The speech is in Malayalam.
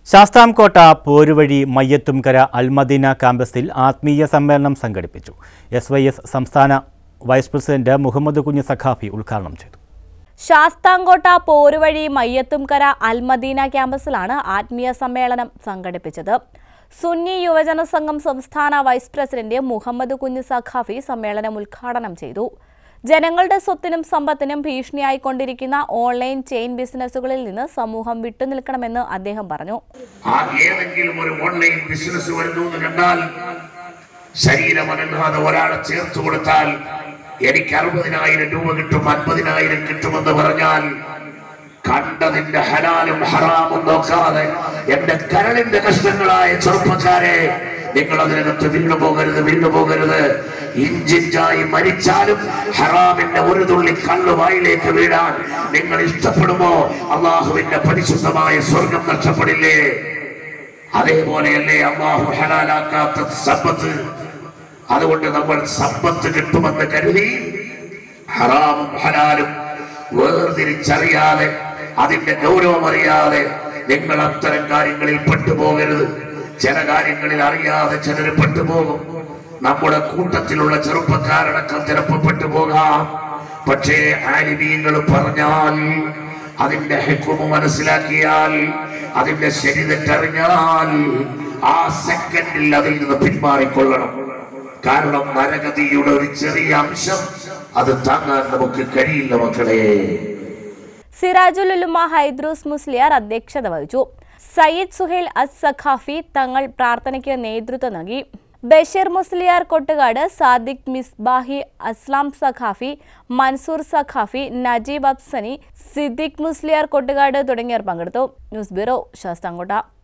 ശാസ്താംകോട്ട പോരുവഴി മയ്യത്തുംകര അൽമദീന ക്യാമ്പസിൽ ആത്മീയ സമ്മേളനം സംഘടിപ്പിച്ചു എസ് വൈ എസ് സംസ്ഥാന വൈസ് പ്രസിഡന്റ് മുഹമ്മദ് കുഞ്ഞ് സഖാഫി ഉദ്ഘാടനം ചെയ്തു ശാസ്താംകോട്ട പോരുവഴി മയ്യത്തുംകര അൽമദീന ക്യാമ്പസിലാണ് ആത്മീയ സമ്മേളനം സംഘടിപ്പിച്ചത് സുന്നി യുവജന സംഘം സംസ്ഥാന വൈസ് പ്രസിഡന്റ് മുഹമ്മദ് കുഞ്ഞ് സഖാഫി സമ്മേളനം ഉദ്ഘാടനം ചെയ്തു ജനങ്ങളുടെ സ്വത്തിനും സമ്പത്തിനും ഭീഷണിയായിക്കൊണ്ടിരിക്കുന്ന ഓൺലൈൻ ചെയിൻ ബിസിനസ്സുകളിൽ നിന്ന് സമൂഹം വിട്ടുനിൽക്കണമെന്ന് അദ്ദേഹം പറഞ്ഞു ആ ഏതെങ്കിലും ഒരു ഓൺലൈൻ ബിസിനസ് വരുന്നു എന്ന് കണ്ടാൽ ശരീരമനങ്ങാതെ ഒരാളെ ചേർത്ത് കൊടുത്താൽ എനിക്ക് അറുപതിനായിരം രൂപ കിട്ടും അൻപതിനായിരം കിട്ടുമെന്ന് പറഞ്ഞാൽ കണ്ടതിന്റെ ഹലാലും ഹറാമും നോക്കാതെ എന്റെ കരളിന്റെ കഷ്ടങ്ങളായ ചെറുപ്പക്കാരെ നിങ്ങൾ അതിനകത്ത് വീണു പോകരുത് വീണു പോകരുത് ഇഞ്ചിഞ്ചായി മരിച്ചാലും ഹറാമിന്റെ ഒരു തുള്ളി കള്ളു വായിലേക്ക് വീഴാൻ നിങ്ങൾ ഇഷ്ടപ്പെടുമോ അള്ളാഹുവിന്റെ പരിശുദ്ധമായ സ്വർഗം നഷ്ടപ്പെടില്ലേ അതേപോലെയല്ലേ അള്ളാഹു ഹലാലാക്കാത്ത സമ്പത്ത് അതുകൊണ്ട് നമ്മൾ സമ്പത്ത് കിട്ടുമെന്ന് കരുതി ഹറാമും ഹലാലും വേർതിരിച്ചറിയാതെ അതിന്റെ ഗൗരവം അറിയാതെ നിങ്ങൾ അത്തരം കാര്യങ്ങളിൽ പെട്ടുപോകരുത് ചില കാര്യങ്ങളിൽ അറിയാതെ ചിലർ പെട്ടുപോകും നമ്മുടെ കൂട്ടത്തിലുള്ള ചെറുപ്പക്കാരടക്കം ചിലപ്പോൾ പെട്ടുപോകാം പക്ഷേ ആലിമീങ്ങൾ പറഞ്ഞാൽ അതിന്റെ ഹെക്കുമ മനസ്സിലാക്കിയാൽ അതിന്റെ ശരി തെറ്ററിഞ്ഞാൽ ആ സെക്കൻഡിൽ അതിൽ നിന്ന് പിന്മാറിക്കൊള്ളണം കാരണം നരഗതിയുടെ ഒരു ചെറിയ അംശം അത് താങ്ങാൻ നമുക്ക് കഴിയില്ല മക്കളെ സിറാജുൽ ഉലുമ ഹൈദ്രൂസ് മുസ്ലിയാർ അധ്യക്ഷത വഹിച്ചു സയ്യിദ് സുഹൈൽ അസ് സഖാഫി തങ്ങൾ പ്രാർത്ഥനയ്ക്ക് നേതൃത്വം നൽകി ബഷീർ മുസ്ലിയാർ കൊട്ടുകാട് സാദിഖ് മിസ്ബാഹി അസ്ലാം സഖാഫി മൻസൂർ സഖാഫി നജീബ് അബ്സനി സിദ്ദിഖ് മുസ്ലിയാർ കൊട്ടുകാട് തുടങ്ങിയവർ പങ്കെടുത്തു ന്യൂസ് ബ്യൂറോ ശാസ്താംകോട്ട